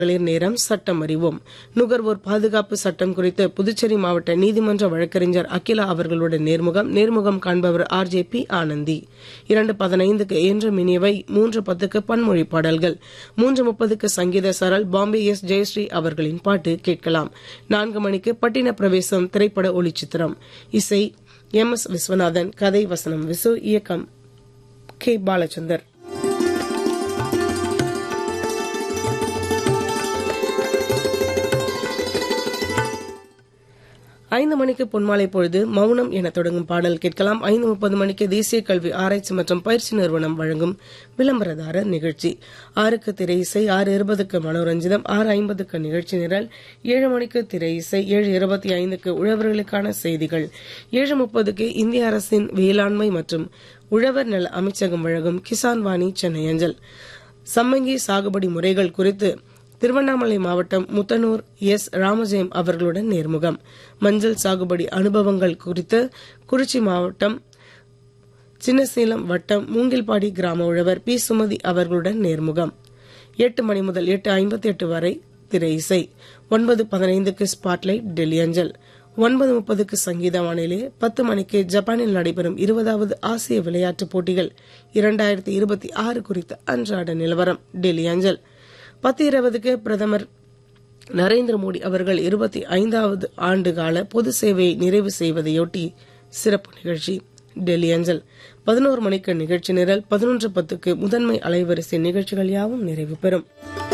மகளிர் நேரம் சட்டம் அறிவோம் நுகர்வோர் பாதுகாப்பு சட்டம் குறித்து புதுச்சேரி மாவட்ட நீதிமன்ற வழக்கறிஞர் அகிலா அவர்களுடன் நேர்முகம் நேர்முகம் காண்பவர் ஆர் ஜே பி ஆனந்தி இரண்டு பதினைந்துக்கு என்று மினியவை மூன்று பத்துக்கு பன்மொழி பாடல்கள் மூன்று முப்பதுக்கு சங்கீத சரல் பாம்பே எஸ் ஜெயஸ்ரீ அவர்களின் பாட்டு கேட்கலாம் நான்கு மணிக்கு பட்டின பிரவேசம் திரைப்பட ஒளிச்சித்திரம் இசை எம் எஸ் விஸ்வநாதன் கதை வசனம் விசு இயக்கம் கே பாலச்சந்தர் ஐந்து மணிக்கு பொன்மாலை பொழுது மௌனம் என தொடங்கும் பாடல் கேட்கலாம் ஐந்து முப்பது மணிக்கு தேசிய கல்வி ஆராய்ச்சி மற்றும் பயிற்சி நிறுவனம் வழங்கும் விளம்பரதாரர் நிகழ்ச்சி ஆறுக்கு திரை இசை ஆறு இருபதுக்கு மனோரஞ்சிதம் ஆறு ஐம்பதுக்கு நிகழ்ச்சி நிரல் ஏழு மணிக்கு திரை இசை ஏழு இருபத்தி ஐந்துக்கு உழவர்களுக்கான செய்திகள் ஏழு முப்பதுக்கு இந்திய அரசின் வேளாண்மை மற்றும் உழவர் நல அமைச்சகம் வழங்கும் கிசான் வாணி சென்னை அஞ்சல் சம்மங்கி சாகுபடி முறைகள் குறித்து திருவண்ணாமலை மாவட்டம் முத்தனூர் எஸ் ராமஜெயம் அவர்களுடன் நேர்முகம் மஞ்சள் சாகுபடி அனுபவங்கள் குறித்து குறிச்சி மாவட்டம் சின்னசேலம் வட்டம் மூங்கில்பாடி கிராம உழவர் பி சுமதி அவர்களுடன் நேர்முகம் எட்டு மணி முதல் எட்டு ஐம்பத்தி எட்டு வரை திரை இசை ஒன்பது பதினைந்துக்கு ஸ்பாட்லைட் டெல்லி அஞ்சல் ஒன்பது முப்பதுக்கு சங்கீத வானிலை பத்து மணிக்கு ஜப்பானில் நடைபெறும் இருபதாவது ஆசிய விளையாட்டுப் போட்டிகள் இரண்டாயிரத்தி இருபத்தி ஆறு குறித்த அன்றாட நிலவரம் டெல்லி அஞ்சல் பத்து இருபதுக்கு பிரதமர் நரேந்திர மோடி அவர்கள் இருபத்தி ஐந்தாவது ஆண்டு கால பொது சேவையை நிறைவு செய்வதையொட்டி சிறப்பு நிகழ்ச்சி டெல்லி அஞ்சல் பதினோரு மணிக்கு நிகழ்ச்சி நிரல் பதினொன்று பத்துக்கு முதன்மை அலைவரிசை நிகழ்ச்சிகள் யாவும் நிறைவு பெறும்